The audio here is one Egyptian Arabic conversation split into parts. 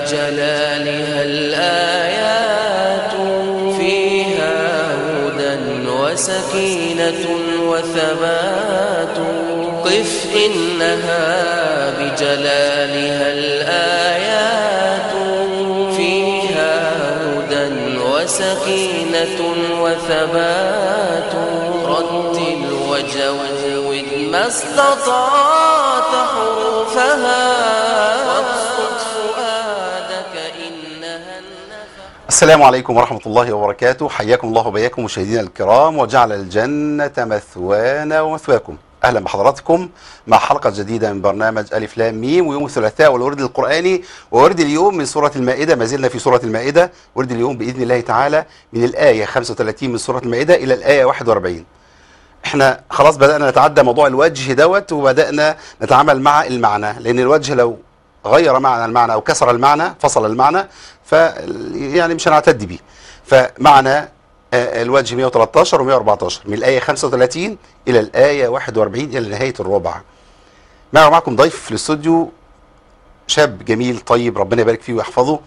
بجلالها الآيات فيها هدى وسكينة وثبات قف إنها بجلالها الآيات فيها هدى وسكينة وثبات رتل وجود ما استطعت حروفها واقصد فؤادك إنها النفحات السلام عليكم ورحمة الله وبركاته حياكم الله وبياكم مشاهدينا الكرام وجعل الجنة مثوانا ومثواكم أهلا بحضراتكم مع حلقة جديدة من برنامج ألف لام ميم ويوم الثلاثاء والورد القرآني وورد اليوم من سورة المائدة ما زلنا في سورة المائدة ورد اليوم بإذن الله تعالى من الآية 35 من سورة المائدة إلى الآية 41 احنا خلاص بدأنا نتعدى موضوع الوجه دوت وبدأنا نتعامل مع المعنى لأن الوجه لو غير معنى المعنى أو كسر المعنى فصل المعنى ف يعني مش هنعتد بيه فمعنى آه، الوجه 113 و114 من الآية 35 إلى الآية 41 إلى نهاية الربع معنا معكم ضيف في الاستوديو شاب جميل طيب ربنا يبارك فيه ويحفظه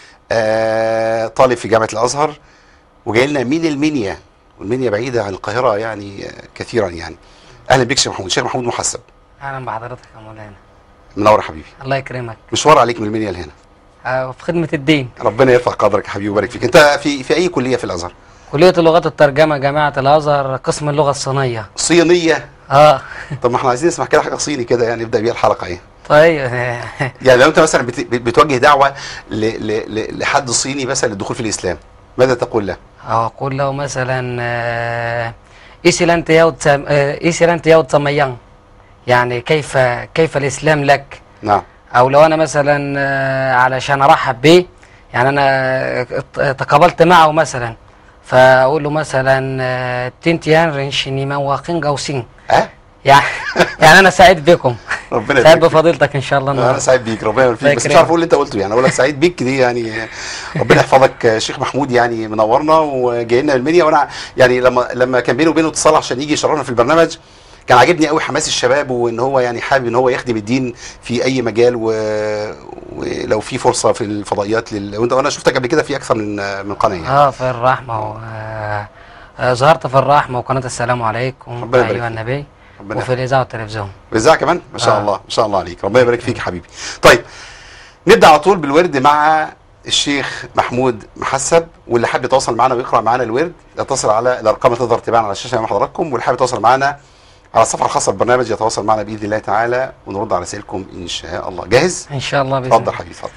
آه طالب في جامعة الأزهر وجاي لنا من المنيا والمنيا بعيدة عن القاهرة يعني آه، كثيرا يعني أهلا بك شيخ محمود شيخ محمود محسب اهلا بحضرتك يا مولانا منور يا حبيبي الله يكرمك مشوار عليك من المنيا لهنا آه، في خدمة الدين ربنا يرفع قدرك يا حبيبي ويبارك فيك انت في في اي كليه في الازهر كلية اللغات الترجمة جامعة الأزهر قسم اللغة الصينية صينيه اه طب ما احنا عايزين نسمع كده حاجه صيني كده يعني نبدا بيها الحلقه ايه طيب يعني لو انت مثلا بت- بتوجه دعوه ل ل ل لحد صيني مثلا للدخول في الاسلام ماذا تقول له أقول له مثلا آه، إيسيلانت ياود سام- آه، إيسيلانت ياود سميان يعني كيف كيف الإسلام لك نعم أو لو أنا مثلا آه، علشان أرحب بيه يعني أنا آه، تقابلت معه مثلا فأقول له مثلا آه، تنتيان رنشيني من واقين جوسين اه يعني يعني أنا سعيد بكم ربنا سعيد يبارك فيك. بفضيلتك إن شاء الله انا النهارده سعيد بيك ربنا يبارك فيك الله بس مش يكرمك. عارف اقول اللي انت قلته يعني اقول لك سعيد بيك دي يعني ربنا يحفظك يا شيخ محمود يعني منورنا وجاي لنا من المنيا وانا يعني لما لما كان بينه وبينه اتصال عشان يجي يشرفنا في البرنامج كان عاجبني قوي حماس الشباب وان هو يعني حابب ان هو يخدم الدين في اي مجال و... ولو في فرصه في الفضائيات لل... وانت وانا شفتك قبل كده في اكثر من من قناه يعني. اه في الرحمة و... آه، آه، ظهرت في الرحمة وقناة السلام عليكم ربنا يبارك أيها فيك. النبي ربنا وفي الإذاعة والتلفزيون بالذات كمان ما شاء آه. الله ما شاء الله عليك ربنا يبارك فيك يا حبيبي طيب نبدا على طول بالورد مع الشيخ محمود محسب واللي حابب يتواصل معنا ويقرا معنا الورد يتصل على الارقام اللي تظهر تباعا على الشاشه امام حضراتكم واللي حابب يتواصل معنا على الصفحه الخاصه بالبرنامج يتواصل معنا باذن الله تعالى ونرد على رسائلكم ان شاء الله جاهز إن شاء الله بإذن اتفضل الله حبيبي اتفضل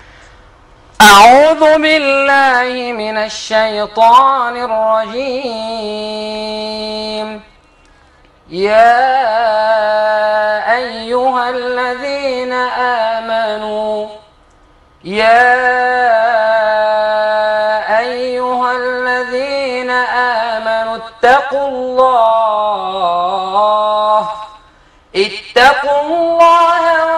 أعوذ بالله من الشيطان الرجيم يا أيها الذين آمنوا يا أيها الذين آمنوا اتقوا الله اتقوا الله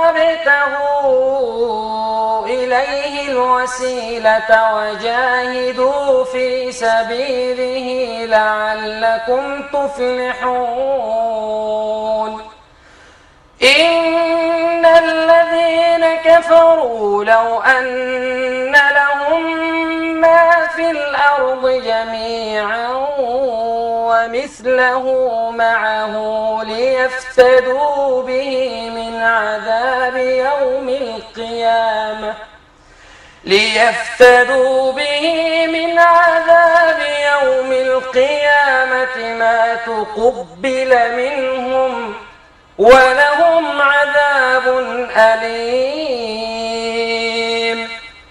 وابتغوا إليه الوسيلة وجاهدوا في سبيله لعلكم تفلحون إن الذين كفروا لو أن لهم ما في الأرض جميعا ومثله معه ليفتدوا به من عذاب يوم القيامة ليفتدوا به من عذاب يوم القيامة ما تقبل منهم ولهم عذاب أليم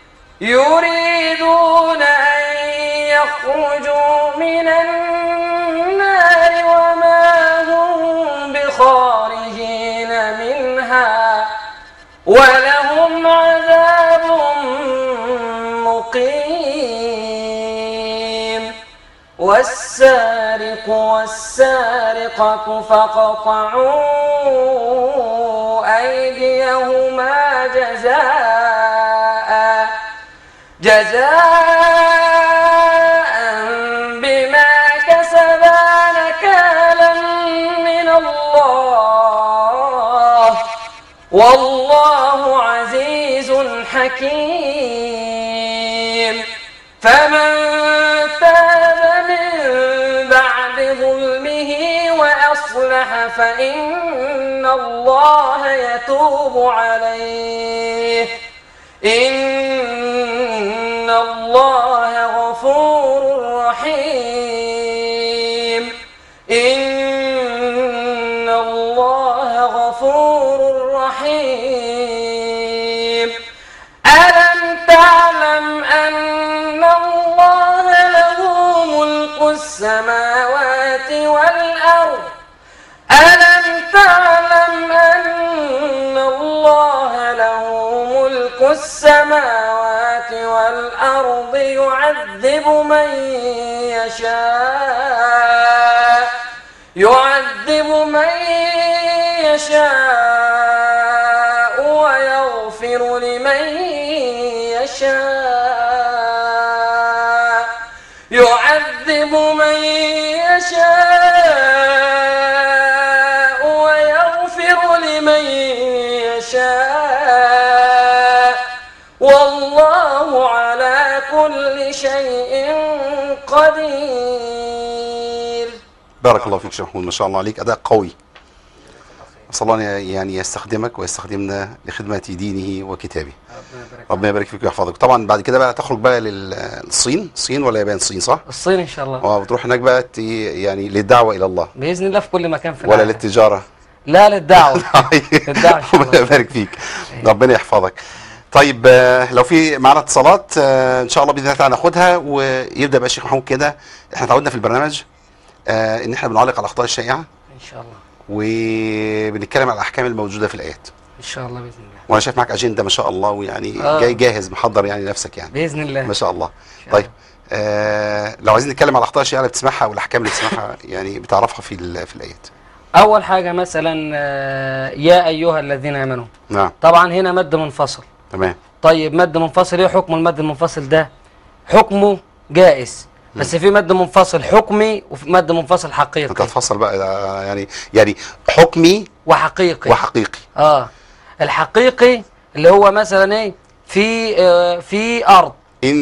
يريدون أن يخرجوا من النار وما هم بخارجين منها ولهم عذاب مقيم والسارق والسارقة فاقطعوا أيديهما جزاء جزاء بما كسبا نكالا من الله والله عزيز حكيم الرحيم فمن تاب من بعد ظلمه وأصلح فإن الله يتوب عليه إن الله غفور رحيم إن الله غفور رحيم ألم تعلم أن الله له ملك السماوات والأرض ألم تعلم أن الله له ملك السماوات والأرض يعذب من يشاء يعذب من يشاء ويغفر لمن يشاء يعذب من يشاء ويغفر لمن يشاء والله على كل شيء قدير بارك الله فيك شيخ محمود ما شاء الله عليك اداء قوي اسال الله أن يعني يستخدمك ويستخدمنا لخدمه دينه وكتابه ربنا يبارك فيك ويحفظك طبعا بعد كده بقى تخرج بقى للصين الصين ولا يابان الصين صح الصين ان شاء الله اه بتروح هناك بقى ت- يعني للدعوه الى الله باذن الله في كل مكان في ولا العالم. للتجاره لا للدعوه للدعوة إن شاء الله. ربنا يبارك فيك ربنا يحفظك طيب آه، لو في معانا اتصالات آه، ان شاء الله باذن الله تعالى ناخدها ويبدا بقى الشيخ محمود كده احنا اتعودنا في البرنامج آه، ان احنا بنعلق على الاخطاء الشائعه ان شاء الله وبنتكلم على الاحكام الموجوده في الايات ان شاء الله باذن الله وانا شايف معاك اجنده ما شاء الله ويعني آه. جاي جاهز محضر يعني نفسك يعني باذن الله ما شاء الله شاء طيب آه لو عايزين نتكلم على الاخطاء الشائعه اللي بتسمعها والاحكام اللي بتسمعها يعني بتعرفها في ال- في الايات اول حاجه مثلا آه، يا ايها الذين امنوا نعم طبعا هنا مد منفصل تمام طيب مد منفصل ايه حكم المد المنفصل ده حكمه جائز بس في مد منفصل حكمي وفي مد منفصل انت حقيقي هتفصل بقى آه، يعني يعني حكمي وحقيقي وحقيقي اه الحقيقي اللي هو مثلا ايه في آه في ارض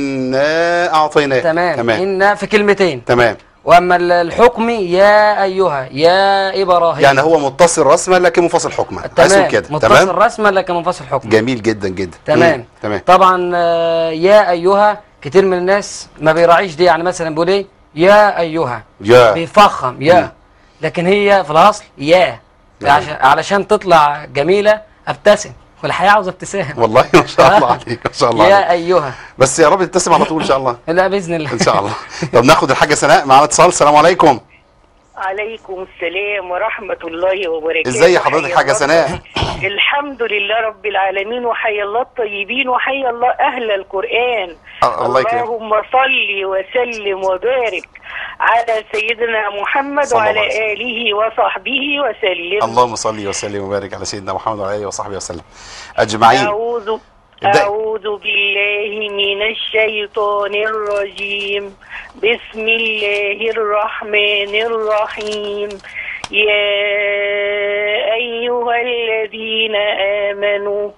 انا اعطيناك تمام, تمام ان في كلمتين تمام واما ال- الحكمي يا ايها يا ابراهيم يعني هو متصل رسما لكن منفصل حكما عايز تمام تقول كده متصل تمام رسما لكن منفصل حكما جميل جدا جدا تمام مم. تمام طبعا آه، يا ايها كتير من الناس ما بيراعيش دي يعني مثلا بيقول ايه يا ايها يا بيفخم مم. يا لكن هي في الاصل يا نعم. عشان علشان تطلع جميله ابتسم والحياه عاوزه ابتسام والله ما شاء الله عليك ما شاء الله يا عليك ايها بس يا رب تبتسم على طول ان شاء الله لا باذن الله ان شاء الله طب ناخد الحاجه سناء معانا اتصال السلام عليكم عليكم السلام ورحمة الله وبركاته ازي حضرتك حيا حاجة الله. سناء؟ الحمد لله رب العالمين وحيا الله الطيبين وحيا الله أهل القرآن آه، الله يكرمك. اللهم صل وسلم وبارك على سيدنا محمد صلى الله وعلى عليه آله وصحبه وسلم اللهم صل وسلم وبارك على سيدنا محمد وعلى اله وصحبه وسلم اجمعين أعوذ ابدأي. أعوذ بالله من الشيطان الرجيم بسم الله الرحمن الرحيم يا أيها الذين آمنوا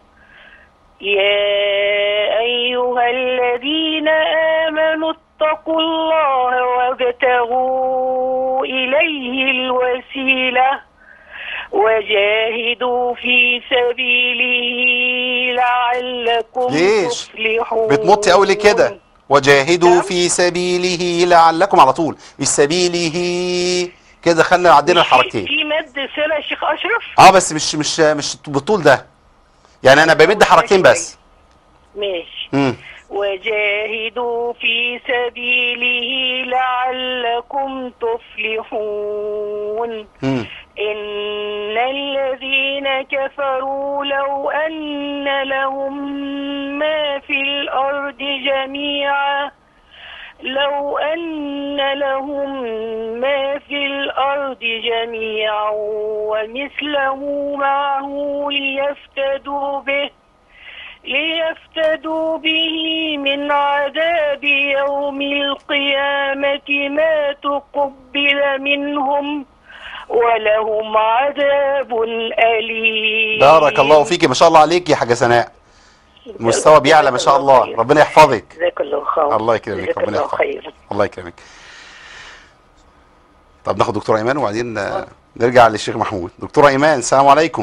يا أيها الذين آمنوا اتقوا الله وابتغوا إليه الوسيلة وجاهدوا في سبيله لعلكم ليش؟ تفلحون بتمطي قوي ليه كده وجاهدوا نعم. في سبيله لعلكم على طول مش سبيله كده خلينا عدينا الحركتين في مد سنة يا شيخ أشرف اه بس مش مش مش بالطول ده يعني انا بمد حركتين بس ماشي امم وجاهدوا في سبيله لعلكم تفلحون امم إن الذين كفروا لو أن لهم ما في الأرض جميعا لو أن لهم ما في الأرض جميعا ومثله معه ليفتدوا به ليفتدوا به من عذاب يوم القيامة ما تقبل منهم ولهم عذاب أليم بارك الله فيك ما شاء الله عليك يا حاجه سناء المستوى بيعلى ما شاء الله ربنا يحفظك جزاك الله الرخاء الله يكرمك جزاك ربنا الله يحفظك خير الله يكرمك طب ناخد دكتوره ايمان وبعدين آه، نرجع للشيخ محمود دكتوره ايمان السلام عليكم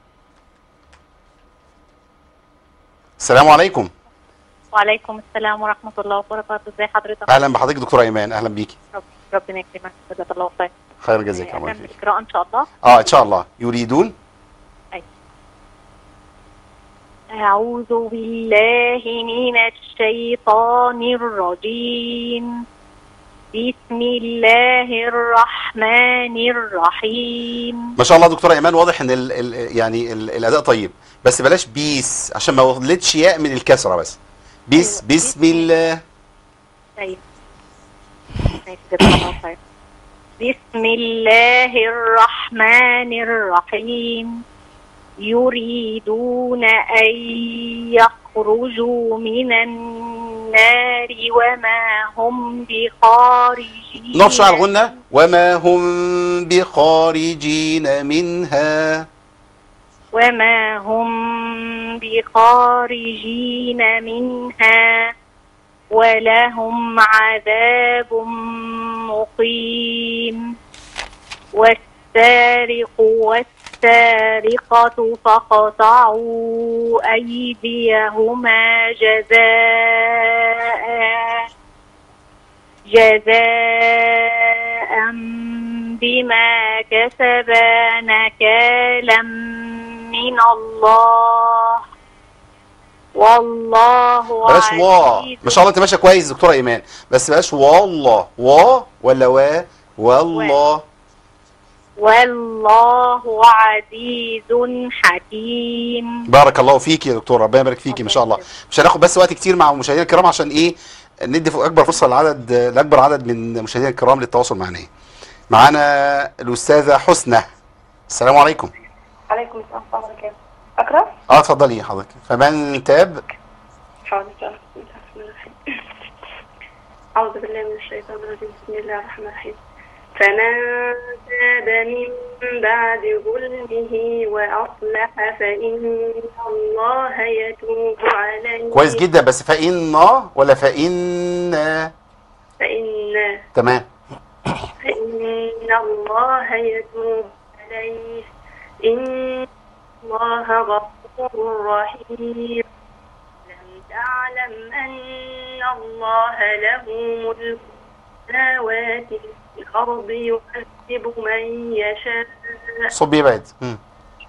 السلام عليكم وعليكم السلام ورحمة الله وبركاته ازي حضرتك اهلا بحضرتك دكتوره ايمان اهلا بيكي رب ربنا يكرمك جزاك الله خير خير جزاك الله أكمل خير القراءة إن شاء الله اه ان شاء الله يريدون أعوذ بالله من الشيطان الرجيم بسم الله الرحمن الرحيم ما شاء الله دكتوره ايمان واضح ان ال ال يعني ال الاداء طيب بس بلاش بيس عشان ما وصلتش ياء من الكسره بس بيس أيوة. بسم الله طيب ماشي جزاك الله خير بسم الله الرحمن الرحيم يريدون أن يخرجوا من النار وما هم بخارجين نقف شويه على الغنه وما هم بخارجين منها وما هم بخارجين منها ولهم عذاب مقيم والسارق والسارقة فاقطعوا أيديهما جزاء جزاء بما كسبا نكالا من الله والله بلاش وا عزيز ما شاء الله انت ماشيه كويس دكتوره ايمان بس بلاش والله وا ولا وا والله والله عزيز حكيم بارك الله فيك يا دكتوره ربنا يبارك فيكي ما شاء الله مش هناخد بس وقت كتير مع المشاهدين الكرام عشان ايه ندي ف- اكبر فرصه لعدد لاكبر عدد من المشاهدين الكرام للتواصل معنا معانا الاستاذه حسنى السلام عليكم عليكم السلام ورحمة الله وبركاته أقرأ؟ اه اتفضلي حضرتك فمن تاب حاضر بسم الله الرحمن الرحيم أعوذ بالله من الشيطان الرجيم بسم الله الرحمن الرحيم فمن تاب من بعد ظلمه وأصلح فإن الله يتوب عليه كويس جدا بس فإن ولا فإن فإن تمام فإن الله يتوب عليه إن الله غفور رحيم لم تعلم أن الله له ملك السماوات والأرض يعذب من يشاء صوت بيبعد مم.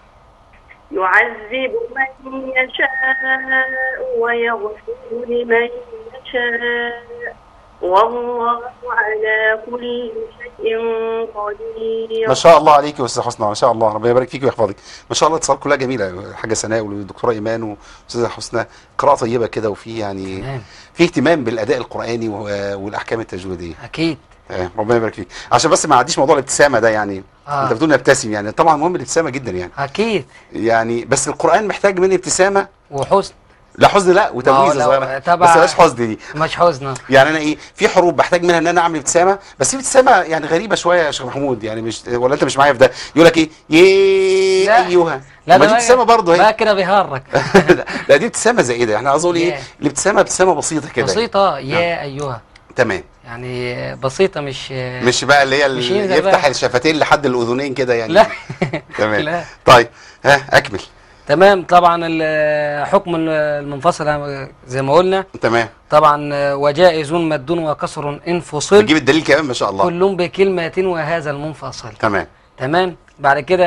يعذب من يشاء ويغفر لمن يشاء والله على كل شيء قدير ما شاء الله عليك يا استاذ حسنى ما شاء الله ربنا يبارك فيك ويحفظك ما شاء الله اتصال كلها جميله الحاجه سناء والدكتوره ايمان واستاذه حسنى قراءه طيبه كده وفي يعني تمام في اهتمام بالاداء القراني و- والاحكام التجويديه اكيد آه، ربنا يبارك فيك عشان بس ما عديش موضوع الابتسامه ده يعني آه. انت بتقول نبتسم يعني طبعا مهم الابتسامه جدا يعني اكيد يعني بس القران محتاج مني ابتسامه وحزن لا حزن لا وتمويز لو- صغيره طبعا- بس بلاش حزن دي مش حزن يعني انا ايه في حروب بحتاج منها ان انا اعمل ابتسامه بس في ابتسامه يعني غريبه شويه يا شيخ محمود يعني مش ولا انت مش معايا في ده يقول لك ايه يي لا. ايها لا ما ده دي ابتسامه برضه بقى هي كده بيهرج لا دي ابتسامه زائده احنا عايز اقول ايه ياه. الابتسامه ابتسامه بسيطه كده بسيطة يا أيها تمام يعني بسيطة مش مش بقى اللي هي مش اللي ينزل يفتح بقى. الشفتين لحد الاذنين كده يعني لا تمام لا طيب ها اكمل تمام طبعا ال- حكم المنفصل زي ما قلنا تمام طبعا وجائز مد وكسر إن فصل نجيب الدليل كمان ما شاء الله كل بكلمة وهذا المنفصل تمام تمام بعد كده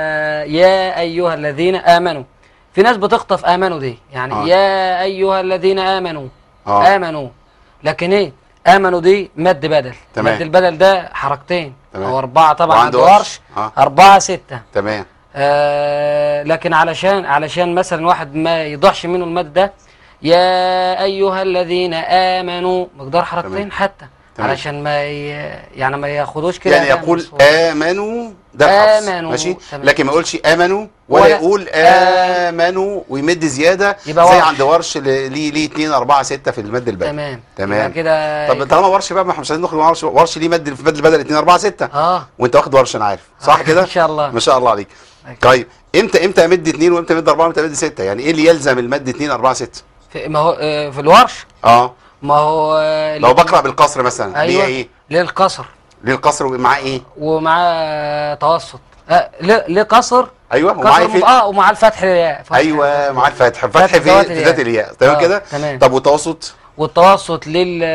يا أيها الذين آمنوا في ناس بتخطف آمنوا دي يعني آه. يا أيها الذين آمنوا اه آمنوا لكن إيه آمنوا دي مد بدل تمام. مد البدل ده حركتين تمام. أو أربعة طبعا عند وعنده ورش اه أربعة ستة تمام آه لكن علشان علشان مثلا واحد ما يضحش منه المد ده يا أيها الذين آمنوا مقدار حركتين تمام. حتى تمام. علشان ما ي... يعني ما ياخدوش كده يعني أداء يقول مصروف. امنوا ده حفص آمنوا. ماشي تمام. لكن ما يقولش امنوا ولا, ولا يقول آم. امنوا ويمد زياده يبقى زي ورش. عند ورش ل- ليه ليه 2 4 6 في المد البدل تمام تمام. يبقى كده طب طالما ورش بقى ما احنا مش عايزين نخرج مع ورش ورش ليه مد في مد البدل 2 4 6 اه وانت واخد ورش انا عارف صح كده ان شاء الله ما شاء الله عليك أكيد. طيب امتى امتى امد 2 وامتى امد 4 وامتى امد 6 يعني ايه اللي يلزم المد 2 4 6 في ما هو آه في الورش اه ما هو آه، لو بقرا بالقصر مثلا ليه ايوه ايه ليه القصر ليه القصر ومعاه ايه ومعاه توسط آه ليه ليه قصر ايوه ومعاه قصر في اه ومع الفتح للياء فتح ايوه مع الفتح فتح فتح في ذوات في الياء. ذات الياء تمام آه، كده تمام. طب والتوسط والتوسط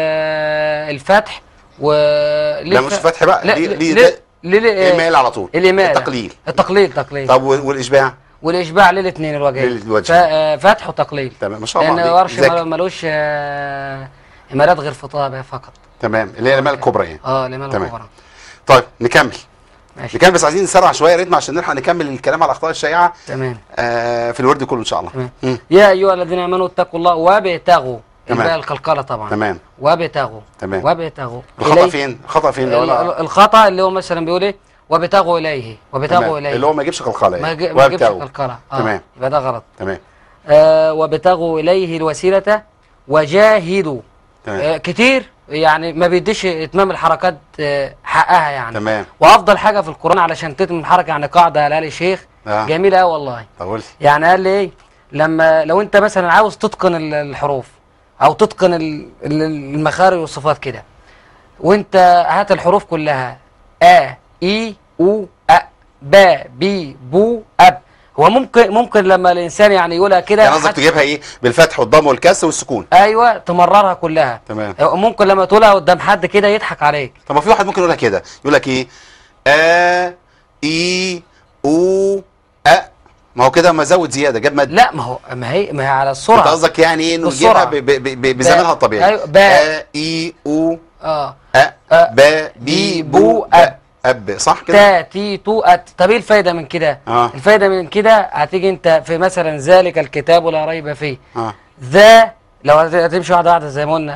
للفتح و لا مش فتح بقى لا ليه ليه ليه ده ليه إمال على طول الإمالة التقليل التقليل تقليل طب وال- والاشباع والإشباع للاثنين الوجهين للوجه. ف- آه، فتح وتقليل تمام ما شاء الله لأن عليك. ورش ذكي. مل- ملوش آه، إمالات غير في طابع فقط تمام اللي هي الامال الكبرى يعني اه الإمالة تمام. الكبرى طيب نكمل ماشي نكمل بس عايزين نسرع شويه ريتم عشان نلحق نكمل الكلام على الاخطاء الشائعه تمام آه في الورد كله ان شاء الله تمام. مم. يا أيها الذين آمنوا اتقوا الله وابتغوا تمام. الباء القلقلة طبعا تمام وابتغوا تمام. وابتغوا الخطا إليه- فين الخطا فين لو ال- انا ال- الخطأ اللي هو مثلا بيقول ايه وابتغوا إليه وابتغوا تمام. إليه اللي هو ما يجيبش قلقله ما يعني يجي- ما يجيبش وابتغوا. قلقلة اه تمام. يبقى ده غلط تمام آه وابتغوا إليه الوسيلة وجاهدوا تمام آه كتير يعني ما بيديش اتمام الحركات آه حقها يعني تمام وافضل حاجه في القران علشان تتم الحركه يعني قاعده قالها لي شيخ آه. جميله قوي والله طب قول لي. يعني قال لي ايه لما لو انت مثلا عاوز تتقن ال- الحروف او تتقن ال- ال- المخارج والصفات كده وانت هات الحروف كلها ا اي او أ با بي بو اب هو ممكن ممكن لما الانسان يعني يقولها كده يعني قصدك حتى- تجيبها ايه بالفتح والضم والكسر والسكون ايوه تمررها كلها تمام ممكن لما تقولها قدام حد كده يضحك عليك طب ما في واحد ممكن يقولها كده يقول لك ايه ا اي او ا ما هو كده ما زود زياده جاب مد لا ما هو ما هي ما هي على انت السرعه قصدك يعني ايه انه بالسرعة. يجيبها ب- ب- ب- بزمانها الطبيعي أيوة، باء. ا اي او اه أ أ با بي بي بو بو أب. أب أب صح كده؟ تا تي تو ات طب ايه الفايده من كده آه. الفايده من كده هتيجي انت في مثلا ذلك الكتاب لا ريب فيه اه ذا لو هت- هتمشي واحده واحده زي ما قلنا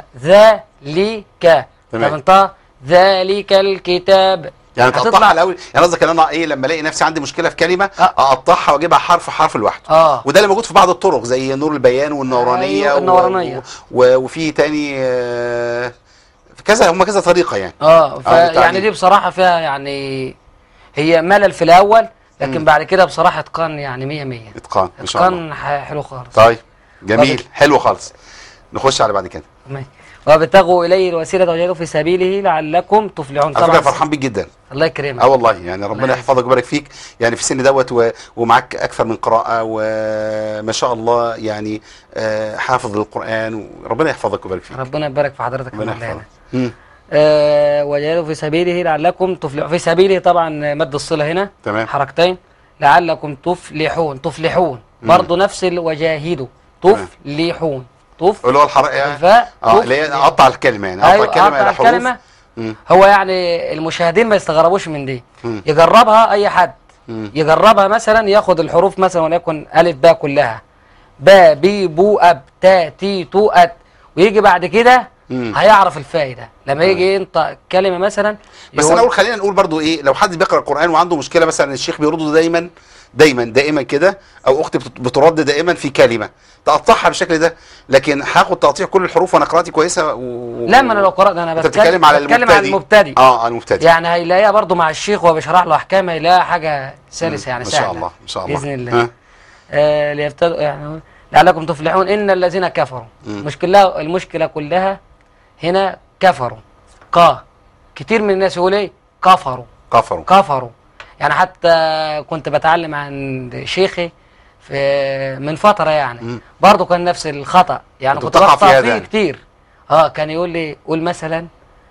ذلك تمام. طب انت ذلك الكتاب يعني هتطلع- تقطعها الاول يعني قصدك ان انا ايه لما الاقي نفسي عندي مشكله في كلمه آه. اقطعها واجيبها حرف حرف لوحده اه وده اللي موجود في بعض الطرق زي نور البيان والنورانيه أيوة، و- النورانية. و- و- وفي تاني آه، في كذا هم كذا طريقه يعني اه ف آه، يعني بالتعليم. دي بصراحه فيها يعني هي ملل في الاول لكن مم. بعد كده بصراحه اتقان يعني 100 100 اتقان ان شاء الله اتقان ح- حلو خالص طيب جميل طيب. حلو خالص نخش على بعد كده ماشي. وابتغوا اليه الوسيله وجاهدوا في سبيله لعلكم تفلحون على فكره فرحان بيك جدا الله يكرمك اه والله يعني ربنا الله يحفظك ويبارك فيك يعني في السن دوت و- ومعاك اكثر من قراءه وما شاء الله يعني آه، حافظ للقران وربنا يحفظك ويبارك فيك ربنا يبارك في حضرتك يا ربنا مولانا يحفظك مم. آه وجاهدوا في سبيله لعلكم تفلحون في سبيله طبعا مد الصله هنا تمام حركتين لعلكم تفلحون تفلحون مم. برضه نفس ال- وجاهدوا تمام. تفلحون تف اللي هو الحرق يعني الفاء اه اللي هي اقطع الكلمه يعني اقطع ايوه الكلمه قطع الى حروف الكلمه مم. هو يعني المشاهدين ما يستغربوش من دي مم. يجربها اي حد مم. يجربها مثلا ياخد الحروف مثلا وليكن الف باء كلها با بي بو اب تا تي تو ات ويجي بعد كده مم. هيعرف الفائده لما يجي ينطق كلمه مثلا بس يقول- انا اقول خلينا نقول برضو ايه لو حد بيقرا القران وعنده مشكله مثلا الشيخ بيرد دايما دايما دائما كده او اختي بت- بترد دائما في كلمه تقطعها بالشكل ده لكن هاخد تقطيع كل الحروف وانا قراءتي كويسه و... لا ما انا لو قرات انا انت بتكلم بتتكلم على بتكلم المبتدئ على المبتدئ اه على المبتدئ يعني هيلاقيها برضو مع الشيخ وهو بيشرح له احكام هيلاقيها حاجه سلسه يعني ما سهله شاء الله ما شاء الله باذن الله ها؟ آه ليفتدوا يعني لعلكم تفلحون ان الذين كفروا مم. المشكله المشكله كلها هنا كفروا قا كتير من الناس يقول ايه كفروا كفروا كفروا يعني حتى كنت بتعلم عند شيخي في من فتره يعني مم. برضه كان نفس الخطا يعني كنت كنت بتقع بخطا فيها فيه ده. كتير اه كان يقول لي قول مثلا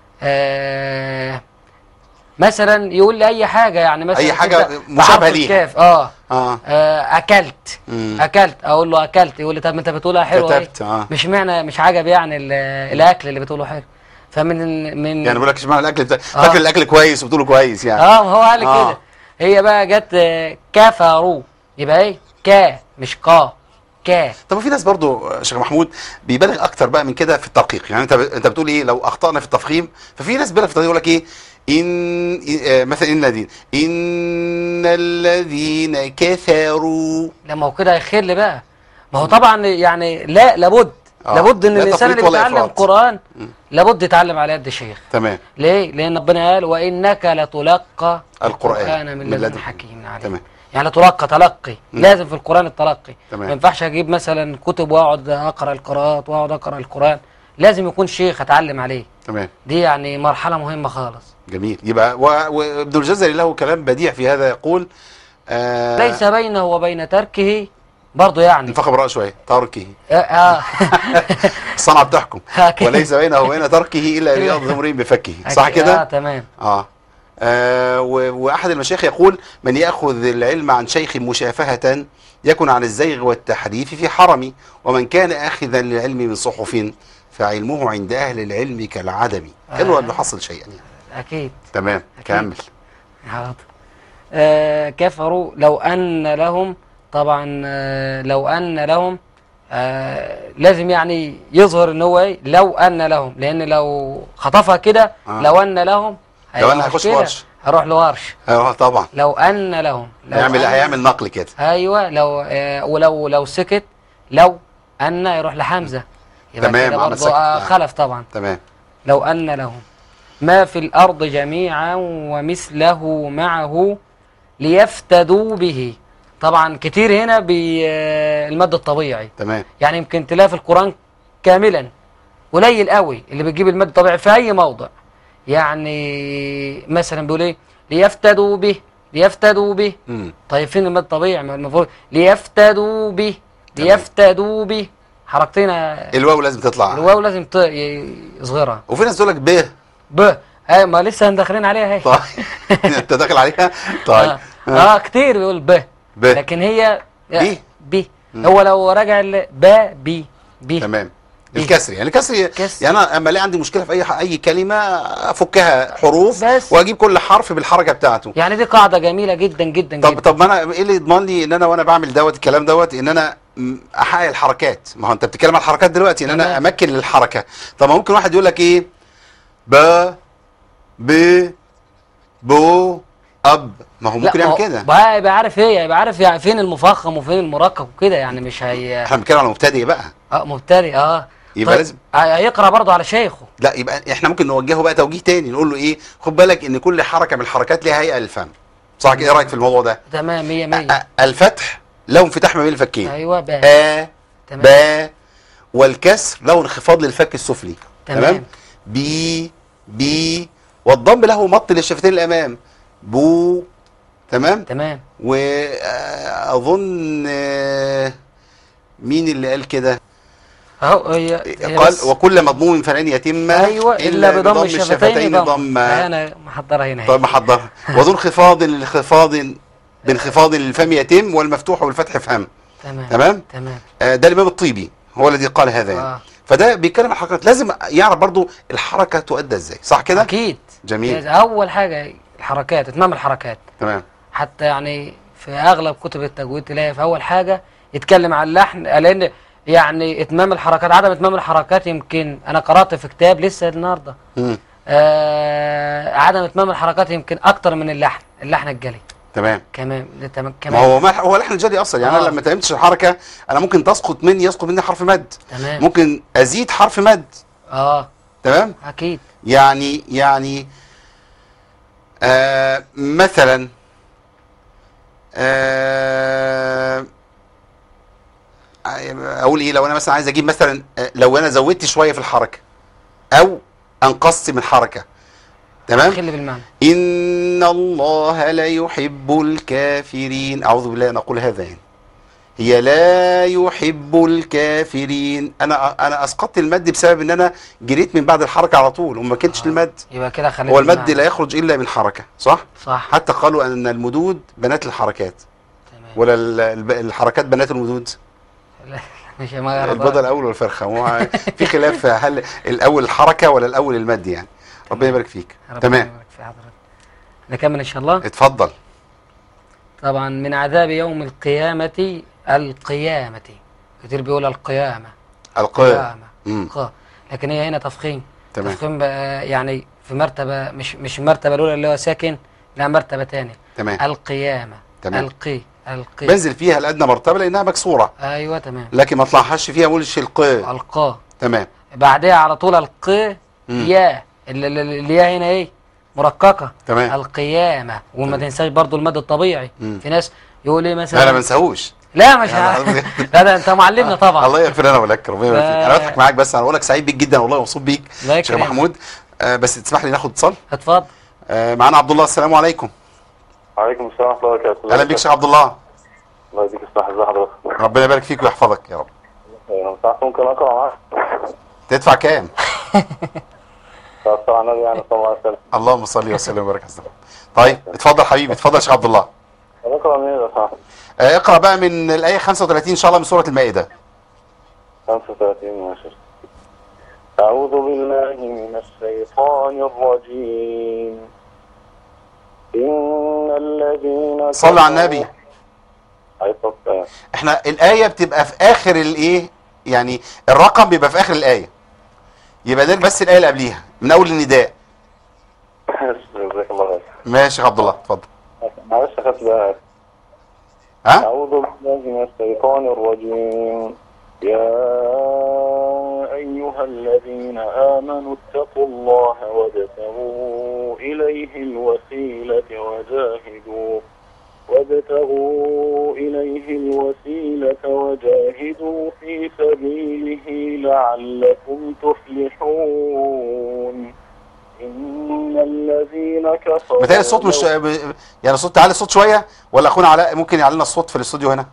آه مثلا يقول لي اي حاجه يعني مثلا أي حاجة تبدأ مشابهة بحرف ليها. الكاف اه اه آه، اكلت مم. اكلت اقول له اكلت يقول لي طب ما انت بتقولها حلوه كتبت، ايه آه. مش معنى مش عجب يعني ال- الاكل اللي بتقوله حلو فمن من يعني بقول لك اشمعنى الاكل بتاع فاكر الاكل كويس وبتقوله كويس يعني اه هو قال لي آه. كده هي بقى جت آه، كفروا يبقى ايه كا مش قا كا طب في ناس برضو آه، شيخ محمود بيبالغ اكتر بقى من كده في التدقيق يعني انت ب... انت بتقول ايه لو اخطانا في التفخيم ففي ناس بيبالغ في التدقيق يقول لك ايه ان إن- آه، مثلا ان الذين ان الذين كفروا لما هو كده هيخل بقى ما هو طبعا يعني لا لابد آه. لابد ان لا الانسان تفريط اللي ولا بيتعلم إفراط. قران مم. لابد يتعلم على يد شيخ تمام ليه؟ لأن ربنا قال وإنك لتلقى القرآن من من لدن لدن- حكيم عليم تمام يعني تلقى تلقي مم. لازم في القرآن التلقي تمام. ما ينفعش أجيب مثلا كتب وأقعد أقرأ القراءات وأقعد أقرأ القرآن لازم يكون شيخ اتعلم عليه تمام دي يعني مرحله مهمه خالص جميل يبقى و- وابن الجزري له كلام بديع في هذا يقول آه ليس بينه وبين تركه برضه يعني انفخ براء شويه تركه آه آه. الصنعه بتحكم هكذا. وليس بينه وبين تركه الا رياض امرئ بفكه صح اه كده تمام اه, آه و- واحد المشايخ يقول من ياخذ العلم عن شيخ مشافهه يكن عن الزيغ والتحريف في حرم ومن كان اخذا للعلم من صحف فعلمه عند اهل العلم كالعدم كانه آه. لم يحصل شيئا يعني. اكيد تمام أكيد. كمل حاضر آه كفروا لو أن لهم طبعا آه لو أن لهم آه لازم يعني يظهر ان هو ايه لو أن لهم لأن لو خطفها كده آه. لو أن لهم لو أن هيبقى هيخش مشكلة. ورش. هروح لورش اه طبعا لو أن لهم لو هيعمل أن- هيعمل نقل كده ايوه لو آه ولو لو سكت لو أن يروح لحمزة يبقى تمام، كده عمل برضه سكت. آه آه. خلف طبعا تمام لو أن لهم ما في الأرض جميعا ومثله معه ليفتدوا به طبعا كتير هنا بالمد الطبيعي تمام يعني يمكن تلاقي في القرآن كاملا قليل قوي اللي بيجيب المد الطبيعي في أي موضع يعني مثلا بيقول ايه ليفتدوا به ليفتدوا به مم. طيب فين المد الطبيعي ما المفروض ليفتدوا به تمام. ليفتدوا به حركتين الواو لازم تطلع الواو لازم ت- ي- يصغرها وفي ناس تقول لك ب ب اي ما لسه داخلين عليها اهي طيب انت داخل عليها طيب اه, آه كتير بيقول ب ب لكن هي بي. بي هو لو راجع ل- ب بي بي تمام بي. الكسر يعني الكسر كسر. يعني انا اما الاقي عندي مشكله في اي اي كلمه افكها حروف بس. واجيب كل حرف بالحركه بتاعته يعني دي قاعده جميله جدا جدا طب جدا طب ما انا ايه اللي يضمن لي ان انا وانا بعمل دوت الكلام دوت ان انا م- احقق الحركات ما هو انت بتتكلم عن الحركات دلوقتي ان انا تمام. امكن للحركه طب ما ممكن واحد يقول لك ايه ب ب بو اب ما هو ممكن لا، يعمل هو كده بقى يبقى عارف ايه يبقى عارف يعني فين المفخم وفين المركب وكده يعني مش هي احنا بنتكلم على مبتدئ بقى اه مبتدئ اه يبقى لازم- هيقرا برضه على شيخه لا يبقى احنا ممكن نوجهه بقى توجيه تاني نقول له ايه خد بالك ان كل حركه من الحركات ليها هيئه للفم صح كده ايه رايك في الموضوع ده تمام 100 100 أ- أ- الفتح له انفتاح ما بين الفكين ايوه بقى آ تمام با والكسر له انخفاض للفك السفلي تمام. بي بي والضم له مط للشفتين الامام بو تمام تمام واظن مين اللي قال كده اهو هي هي قال بس- وكل مضموم فلن يتم ايوه الا بضم الشفتين ضم انا محضرها هنا طيب محضرها وذو انخفاض لانخفاض بانخفاض للفم يتم والمفتوح والفتح فهم تمام تمام تمام آه، ده الامام الطيبي هو الذي قال هذا يعني. آه. فده بيتكلم عن الحركات لازم يعرف برضو الحركه تؤدى ازاي صح كده اكيد جميل اول حاجه الحركات اتمام الحركات تمام حتى يعني في اغلب كتب التجويد تلاقي في اول حاجه يتكلم عن اللحن لان يعني اتمام الحركات عدم اتمام الحركات يمكن انا قرات في كتاب لسه النهارده مم. آه عدم اتمام الحركات يمكن اكتر من اللحن اللحن الجلي تمام كمان ده تمام ما كمان هو ما هو لحن الجلي اصلا يعني آه. انا لما تمتش الحركه انا ممكن تسقط مني يسقط مني حرف مد تمام ممكن ازيد حرف مد اه تمام اكيد يعني يعني آه مثلا آه اقول ايه لو انا مثلا عايز اجيب مثلا آه، لو انا زودت شويه في الحركه او انقصت من حركه تمام خلي بالمعنى ان الله لا يحب الكافرين اعوذ بالله ان اقول هذا يعني هي لا يحب الكافرين انا انا اسقطت المد بسبب ان انا جريت من بعد الحركه على طول وما كنتش آه. المد يبقى كده خلي هو المد بالمعنى. لا يخرج الا من حركه صح صح حتى قالوا ان المدود بنات الحركات تمام ولا ال- الب- الحركات بنات المدود لا، مش ما البيضه الاول والفرخه هو في خلاف هل الاول الحركه ولا الاول المد يعني ربنا يبارك فيك ربنا تمام يبارك في حضرتك نكمل ان شاء الله اتفضل طبعا من عذاب يوم القيامة القيامة كتير بيقول القيامة القاء قيامة مم. قا لكن هي هنا تفخيم تمام تفخيم بقى يعني في مرتبة مش مش المرتبة الأولى اللي هو ساكن لا مرتبة تانية تمام القيامة تمام. القي القي بنزل فيها الادنى مرتبه لانها مكسوره أيوة تمام لكن ما اطلعهاش فيها ما اقولش القاء القا تمام بعدها على طول القي مم. يا اللي اللي- اللي هي هنا ايه مرققة تمام القيامة وما تمام. تنساش برضو المد الطبيعي مم. في ناس يقول ايه لا مثلا لا ما نساهوش لا مش يعني عارف قصدي- لا ده انت معلمنا طبعا الله يغفر لنا ولك ربنا يبارك فيك لا. انا بضحك معاك بس انا بقول لك سعيد بيك جدا والله مبسوط بيك الله شيخ يكرمك. محمود آه بس تسمح لي ناخد اتصال اتفضل آه معانا عبد الله السلام عليكم عليكم السلام ورحمة الله وبركاته اهلا بيك شيخ عبد الله الله يديك الصحة ازي حضرتك ربنا يبارك فيك ويحفظك يا رب لو سمحت ممكن أقرأ معاك تدفع كام أقرأ على النبي يعني صلى الله عليه وسلم اللهم صل وسلم وبارك على سيدنا طيب اتفضل حبيبي اتفضل يا شيخ عبد الله أقرأ منين لو سمحت آه اقرا بقى من الايه 35 ان شاء الله من سوره المائده 35 ماشي أعوذ بالله من الشيطان الرجيم إن الذين صل على كفروا- النبي عليه الصلاة والسلام احنا الايه بتبقى في اخر الايه يعني الرقم بيبقى في اخر الايه يبقى ده بس الايه اللي قبليها من اول النداء جزاك الله خير ماشي يا شيخ عبد الله اتفضل معلش أخدت بقى ها أعوذ بالله من الشيطان الرجيم يا أيها الذين آمنوا اتقوا الله وابتغوا إليه الوسيلة وجاهدوا وابتغوا إليه الوسيلة وجاهدوا في سبيله لعلكم تفلحون إن الذين كفروا بتهيألي الصوت مش لو- ب- يعني الصوت تعالي الصوت شويه ولا اخونا علاء ممكن يعلي لنا الصوت في الاستوديو هنا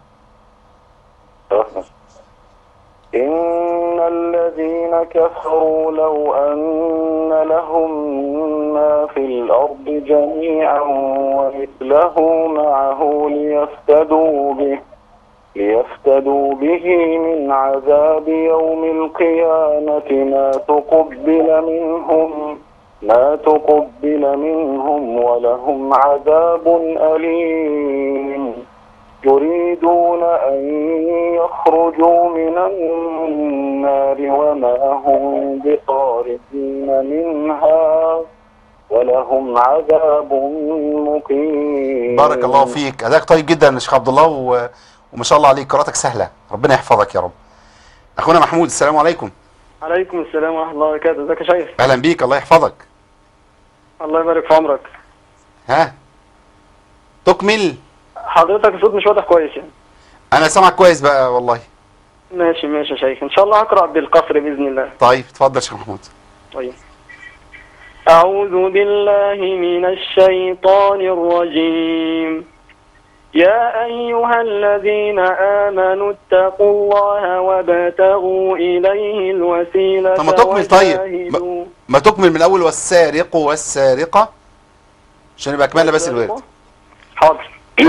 إن الذين كفروا لو أن لهم ما في الأرض جميعا ومثله معه ليفتدوا به ليفتدوا به من عذاب يوم القيامة ما تقبل منهم ما تقبل منهم ولهم عذاب أليم يريدون أن يخرجوا من النار وما هم بخارجين منها ولهم عذاب مقيم بارك الله فيك اداك طيب جدا يا شيخ عبد الله و... وما شاء الله عليك قراءتك سهله ربنا يحفظك يا رب اخونا محمود السلام عليكم عليكم السلام ورحمة الله وبركاته ازيك يا شيخ اهلا بيك الله يحفظك الله يبارك في عمرك ها تكمل حضرتك الصوت مش واضح كويس يعني انا سامعك كويس بقى والله ماشي ماشي يا شيخ ان شاء الله هقرأ بالقصر بإذن الله طيب اتفضل يا شيخ محمود طيب أعوذ بالله من الشيطان الرجيم يا أيها الذين آمنوا اتقوا الله وابتغوا إليه الوسيلة طب ما تكمل طيب. وجاهدوا- ما تكمل من اول والسارق والسارقه عشان يبقى اكملنا بس الورد حاضر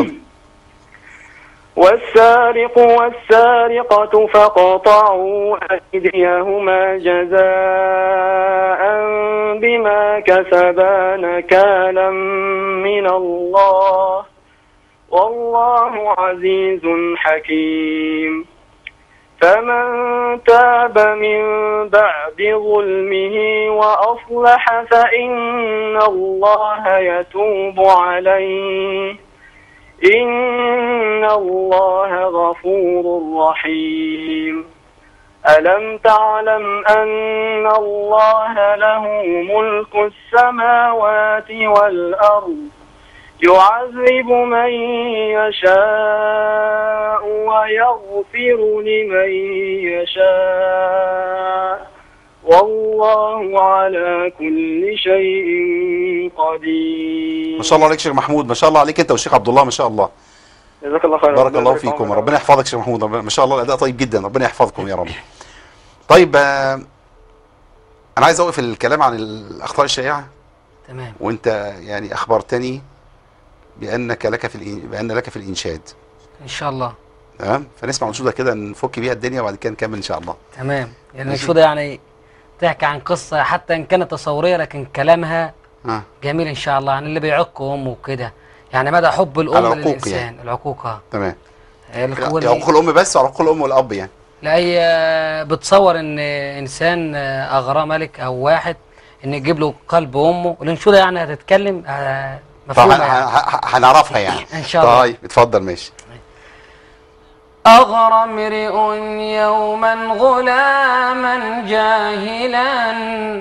والسارق والسارقة فقطعوا أيديهما جزاء بما كسبا نكالا من الله والله عزيز حكيم فمن تاب من بعد ظلمه وأصلح فإن الله يتوب عليه إن الله غفور رحيم ألم تعلم أن الله له ملك السماوات والأرض يعذب من يشاء ويغفر لمن يشاء والله على كل شيء قدير ما شاء الله عليك شيخ محمود ما شاء الله عليك انت والشيخ عبد الله ما شاء الله جزاك الله خيرا بارك ربنا الله يبارك في فيكم عمرك. ربنا يحفظك شيخ محمود ربنا- ما شاء الله الاداء طيب جدا ربنا يحفظكم يا رب طيب آه، انا عايز اوقف الكلام عن الاخطاء الشائعه تمام وانت يعني اخبرتني بانك لك في الإن... بان لك في الانشاد ان شاء الله تمام فنسمع انشوده كده نفك بيها الدنيا وبعد كده نكمل ان شاء الله تمام يعني ماشي. الانشوده يعني تحكي عن قصه حتى ان كانت تصوريه لكن كلامها ها جميل ان شاء الله عن اللي بيعق امه وكده يعني مدى حب الام على العقوق للانسان يعني. العقوق اه تمام الك- وال- عقوق الام بس وعقوق الام والاب يعني لا هي بتصور ان انسان اغراه ملك او واحد ان يجيب له قلب امه الانشوده يعني هتتكلم آه، طبعا مفهومه يعني. هنعرفها يعني ان شاء الله طيب اتفضل ماشي أغرى امرئ يوما غلاما جاهلا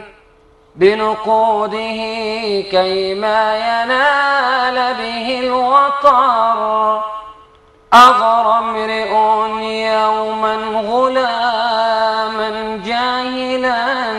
بنقوده كيما ينال به الوطر أغرى امرئ يوما غلاما جاهلا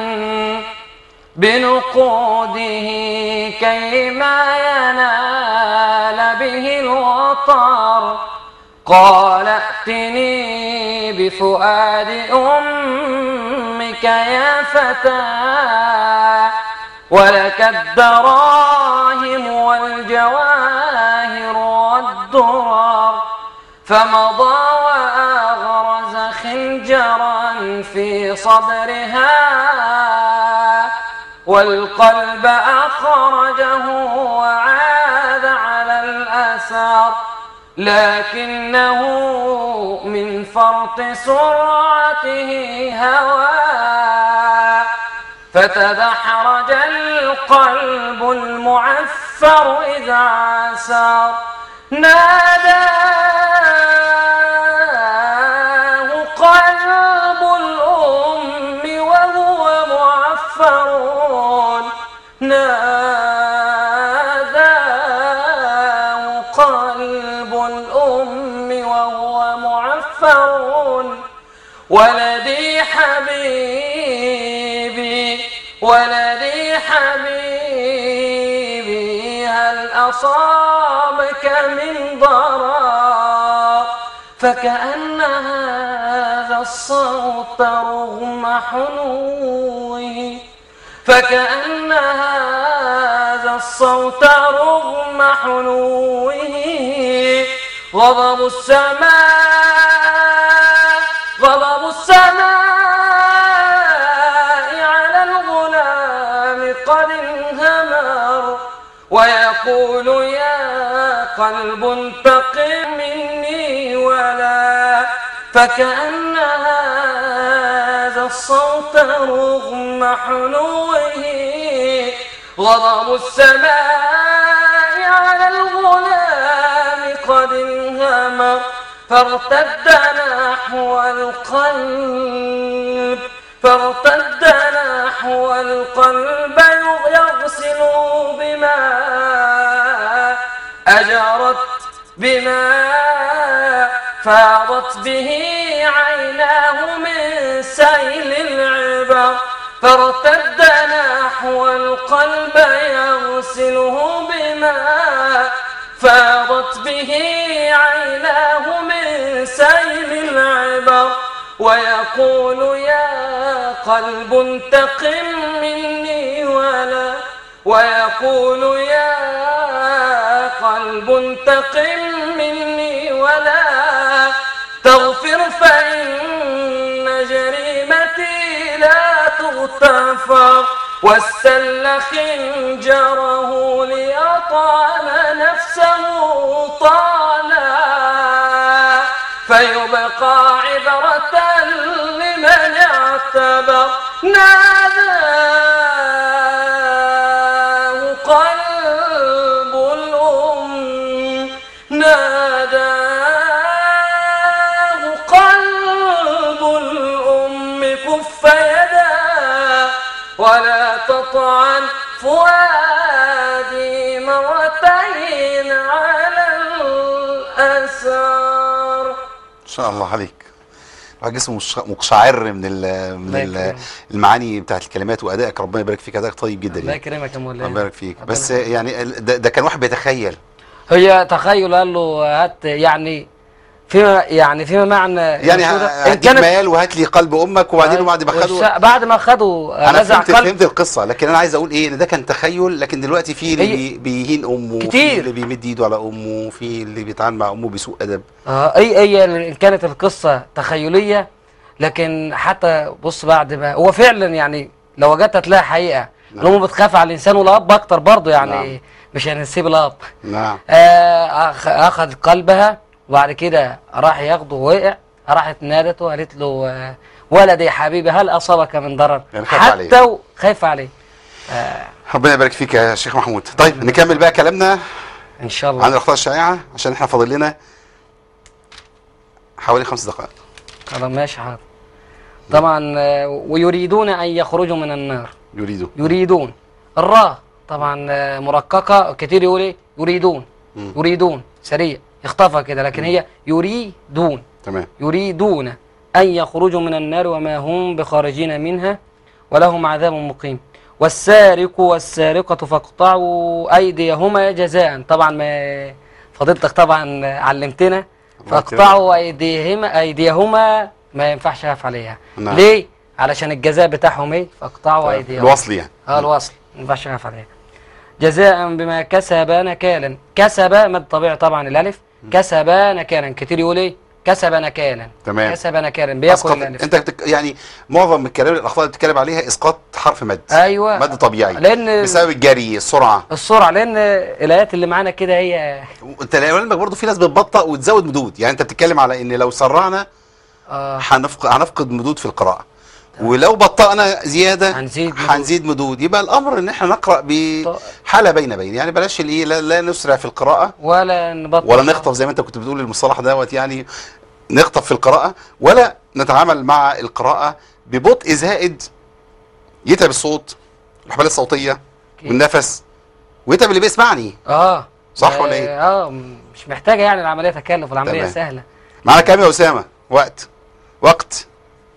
بنقوده كيما ينال به الوطر قال ائتني بفؤاد أمك يا فتى ولك الدراهم والجواهر والدرر فمضى وأغرز خنجرا في صدرها والقلب أخرجه وعاد على الأثر لكنه من فرط سرعته هوى فتدحرج القلب المعفر إذا عسر ناداه قلب الأم وهو معفر ناداه قلب الأم وهو معفر ولدي حبيبي ولدي حبيبي هل أصابك من ضرر فكأن هذا الصوت رغم حنوه فكأن هذا الصوت رغم حنوه غضب السماء غضب السماء على الغلام قد انهمر ويقول يا قلب انتقم مني ولا فكأن هذا الصوت رغم حنوه غضب السماء على الغلام قد انهمر فارتد نحو القلب فارتد نحو القلب يغسل بما أجرت بما فاضت به عيناه من سيل العبر فارتد نحو القلب يغسله بما فاضت به عيناه من سيل العبر ويقول يا قلب انتقم مني ولا ويقول يا قلب انتقم مني ولا تغفر فإن جريمتي لا تغتفر واستل خنجره ليطعن نفسه طانا فيبقى عبرة لمن اعتبر ناداه قلب الأم ناداه قلب الأم كف يدا ولا تطعن فؤادي مرتين على الأسار ان شاء الله عليك الواحد جسمه مش- مقشعر من ال من الله ال يكرمك. المعاني بتاعت الكلمات وادائك ربنا يبارك فيك ادائك طيب جدا الله يعني يكرمك يا مولانا ربنا يبارك فيك ربنا بس يبارك. يعني ال- ده, ده كان واحد بيتخيل هي تخيل قال له هات يعني فيما يعني فيما معنى يعني المقصودة، ه- هديك مال وهات لي قلب امك وبعدين بعد ما خدوا والش- بعد ما خدوا انا نزع فهمت قلب فهمت القصه لكن انا عايز اقول ايه ان ده كان تخيل لكن دلوقتي في اللي هي- بي- بيهين امه في كتير. اللي بيمد ايده على امه في اللي بيتعامل مع امه بسوء ادب اه اي اي إن كانت القصه تخيليه لكن حتى بص بعد ما هو فعلا يعني لو وجدت هتلاقي حقيقه نعم. الام بتخاف على الانسان والاب اكتر برضه يعني نعم. مش هنسيب الاب نعم آه أخ- اخذ قلبها وبعد كده راح ياخده ووقع راحت نادته قالت له آه، ولدي يا حبيبي هل اصابك من ضرر يعني خايف عليه. حتى و- خايف عليه آه ربنا يبارك فيك يا شيخ محمود طيب نكمل بقى كلامنا ان شاء عن الله الاخطاء الشائعه عشان احنا فاضل لنا حوالي خمس دقائق خلاص ماشي حاضر طبعا آه، ويريدون ان يخرجوا من النار يريدوا يريدون الراء طبعا آه، مرققة كتير يقول ايه يريدون مم. يريدون سريع اخطفها كده لكن هي يريدون تمام يريدون أن يخرجوا من النار وما هم بخارجين منها ولهم عذاب مقيم والسارق والسارقة فاقطعوا أيديهما جزاء طبعا ما فضيلتك طبعا علمتنا فاقطعوا أيديهما أيديهما ما ينفعش أقف عليها نعم. ليه؟ علشان الجزاء بتاعهم ايه؟ فاقطعوا أيديهما الوصل يعني اه الوصل ما ينفعش أقف عليها جزاء بما كسب نكالا كسب مد طبيعي طبعا الألف كسب نكالا كتير يقول ايه؟ كسب نكالا تمام. كسب نكالا بياكل أسقط الألف انت بتك... يعني معظم الكلام الاخطاء اللي بتتكلم عليها اسقاط حرف مد ايوه مد طبيعي لان بسبب الجري السرعه السرعه لان الايات اللي معانا كده هي انت لعلمك برضه في ناس بتبطأ وتزود مدود يعني انت بتتكلم على ان لو سرعنا اه هنفقد هنفقد مدود في القراءه ولو بطأنا زياده هنزيد مدود. هنزيد مدود يبقى الامر ان احنا نقرا بحاله بين بين يعني بلاش الايه لا, لا نسرع في القراءه ولا نبطل ولا نخطف زي ما انت كنت بتقول المصطلح دوت يعني نخطف في القراءه ولا نتعامل مع القراءه ببطء زائد يتعب الصوت الحبال الصوتيه والنفس ويتعب اللي بيسمعني اه صح ولا ايه؟ اه مش محتاجه يعني العمليه تكلف العمليه تمام. سهله معانا كام يا اسامه وقت وقت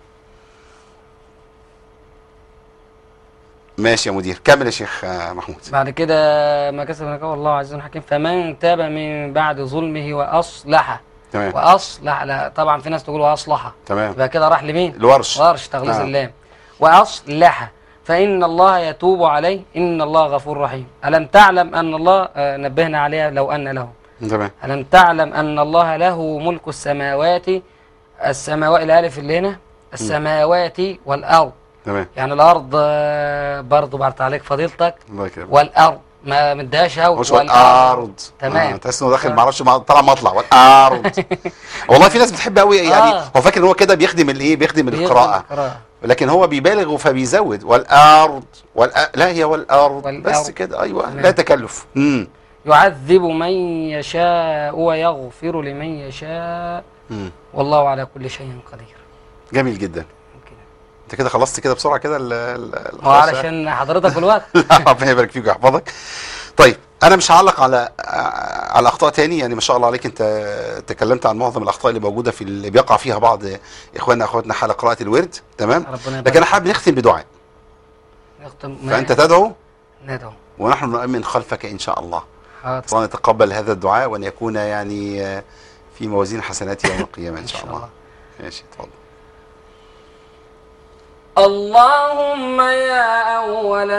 ماشي يا مدير كمل يا شيخ آه، محمود بعد كده ما كسب نكاح والله عز حكيم فمن تاب من بعد ظلمه واصلح تمام واصلح لا طبعا في ناس تقول واصلح تمام يبقى كده راح لمين؟ الورش ورش تغليظ نعم. اللام واصلح فان الله يتوب عليه ان الله غفور رحيم الم تعلم ان الله آه، نبهنا عليها لو ان له تمام ألم تعلم أن الله له ملك السماوات السماوات الألف اللي هنا السماوات والأرض تمام يعني الأرض آه، برضو بعد تعليق فضيلتك الله يكرمك والأرض ما مدهاش هوا مش والارض تمام. آه، تحس انه داخل ما اعرفش ما- طلع مطلع والارض والله في ناس بتحب قوي يعني آه. هو فاكر ان هو كده بيخدم الايه بيخدم بيخدم القراءه القراءة. لكن هو بيبالغ فبيزود والارض والأ... لا هي والارض والأرض. بس كده ايوه تمام. لا تكلف امم يعذب من يشاء ويغفر لمن يشاء امم والله على كل شيء قدير جميل جدا انت كده خلصت كده بسرعه كده ال- ال- ال- هو خلاص علشان حضرتك الوقت لا ربنا يبارك فيك ويحفظك طيب انا مش هعلق على على اخطاء تاني يعني ما شاء الله عليك انت تكلمت عن معظم الاخطاء اللي موجوده في اللي بيقع فيها بعض اخواننا اخواتنا حال قراءه الورد تمام ربنا يبارك لكن انا حابب نختم بدعاء نختم فانت تدعو ندعو ونحن نؤمن خلفك ان شاء الله حاضر الله يتقبل هذا الدعاء وان يكون يعني في موازين حسنات يوم القيامه ان شاء الله ماشي اتفضل اللهم يا أول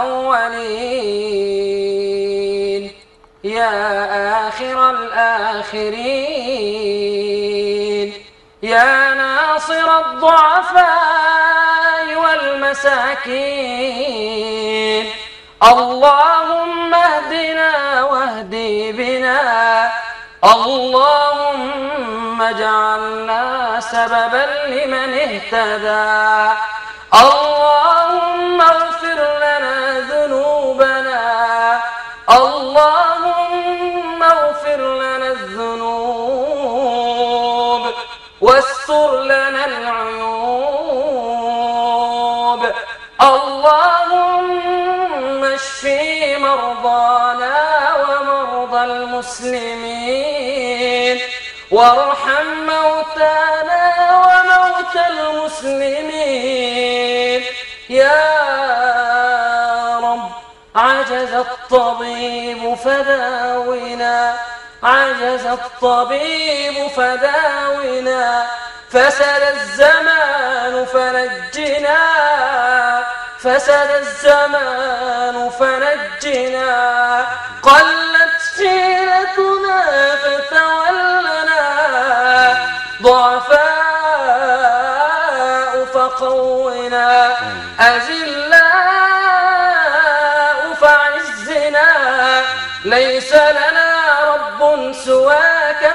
الأولين يا آخر الآخرين يا ناصر الضعفاء والمساكين اللهم اهدنا واهدي بنا اللهم اجعلنا سببا لمن اهتدى اللهم اغفر لنا ذنوبنا اللهم اغفر لنا الذنوب واستر لنا العيوب اللهم اشفي مرضانا ومرضى المسلمين وارحم موتانا وموتى المسلمين يا رب عجز الطبيب فداونا عجز الطبيب فداونا فسد الزمان فنجنا فسد الزمان فنجنا قلت حيلتنا فتولنا ضعفاء فقونا أزلاء فعزنا ليس لنا رب سواك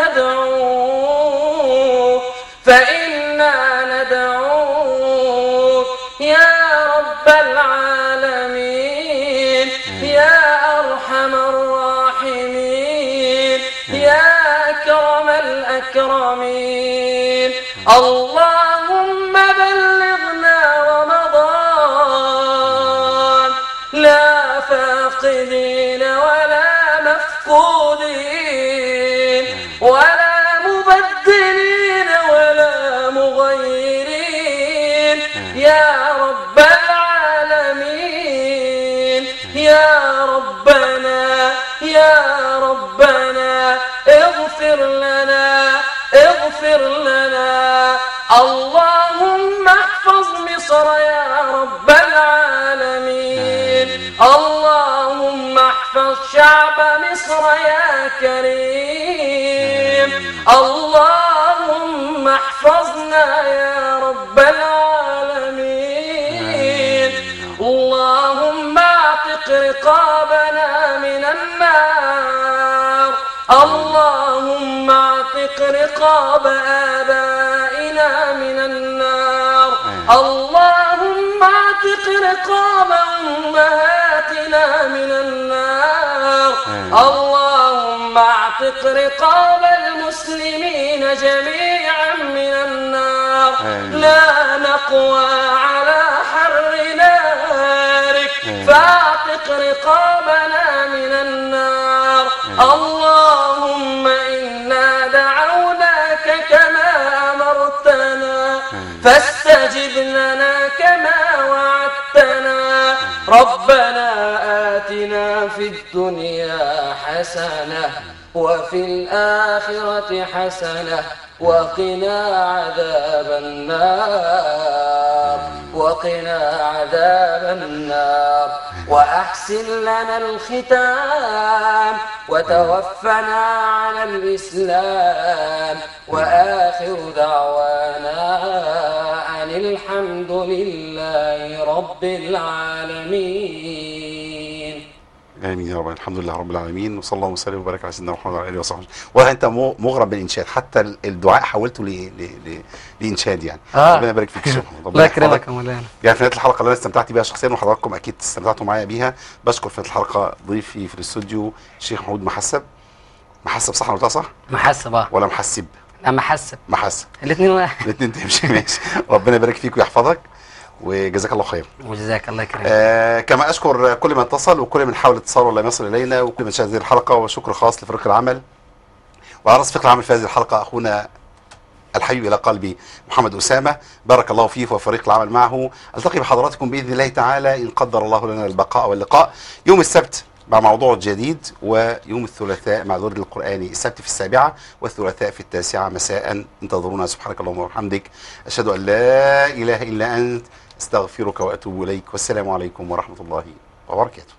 فندعوه فإنا ندعوك يا رب العالمين يا أرحم الراحمين يا أكرم الأكرمين اللهم بلغنا رمضان لا فاقدين ولا مفقودين ربنا اغفر لنا اغفر لنا اللهم احفظ مصر يا رب العالمين اللهم احفظ شعب مصر يا كريم اللهم احفظنا يا رب العالمين اللهم اعتق رقابنا من النار اللهم اعتق رقاب آبائنا من النار اللهم اعتق رقاب أمهاتنا من النار اللهم اعتق رقاب المسلمين جميعا من النار لا نقوى على حر نارك فاعتق رقابنا من النار اللهم إنا دعوناك كما أمرتنا فاستجب لنا كما وعدتنا ربنا آتنا في الدنيا حسنة وفي الآخرة حسنة وقنا عذاب النار وقنا عذاب النار وأحسن لنا الختام وتوفنا على الإسلام وآخر دعوانا أن الحمد لله رب العالمين امين يا رب الحمد لله رب العالمين وصلى الله وسلم وبارك على سيدنا محمد وعلى اله وصحبه والله انت مو- مغرم بالانشاد حتى ال- الدعاء حولته ل... ل... ل... لانشاد يعني آه. ربنا يبارك فيك يا شيخ محمد. ربنا الله يكرمك يحفظك. يا مولانا يعني في نهايه الحلقه اللي انا استمتعت بيها شخصيا وحضراتكم اكيد استمتعتوا معايا بيها بشكر في نهايه الحلقه ضيفي في الاستوديو الشيخ محمود محسب محسب صح انا قلتها صح محسب اه ولا محسب أما حسب محسب الاثنين واحد الاثنين تمشي ماشي ربنا يبارك فيك ويحفظك وجزاك الله خير وجزاك الله يكرمك آه كما اشكر كل من اتصل وكل من حاول اتصال ولم يصل الينا وكل من شاهد هذه الحلقه وشكر خاص لفريق العمل وعلى راس فريق العمل في هذه الحلقه اخونا الحبيب الى قلبي محمد اسامه بارك الله فيه وفريق العمل معه التقي بحضراتكم باذن الله تعالى ان قدر الله لنا البقاء واللقاء يوم السبت مع موضوع جديد ويوم الثلاثاء مع الورد القرآني السبت في السابعة والثلاثاء في التاسعة مساء انتظرونا سبحانك اللهم وبحمدك أشهد أن لا إله إلا أنت استغفرك وأتوب إليك والسلام عليكم ورحمة الله وبركاته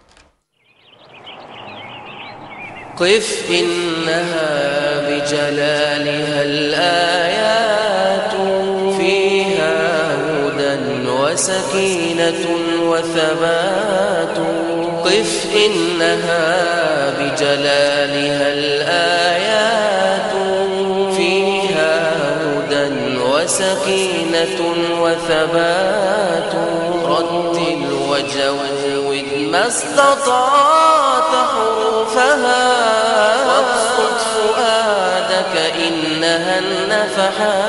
قف إنها بجلالها الآيات فيها هدى وسكينة وثبات قف إنها بجلالها الآيات فيها هدى وسكينة وثبات رتل وجود ما استطعت حروفها وابسط فؤادك إنها النفحات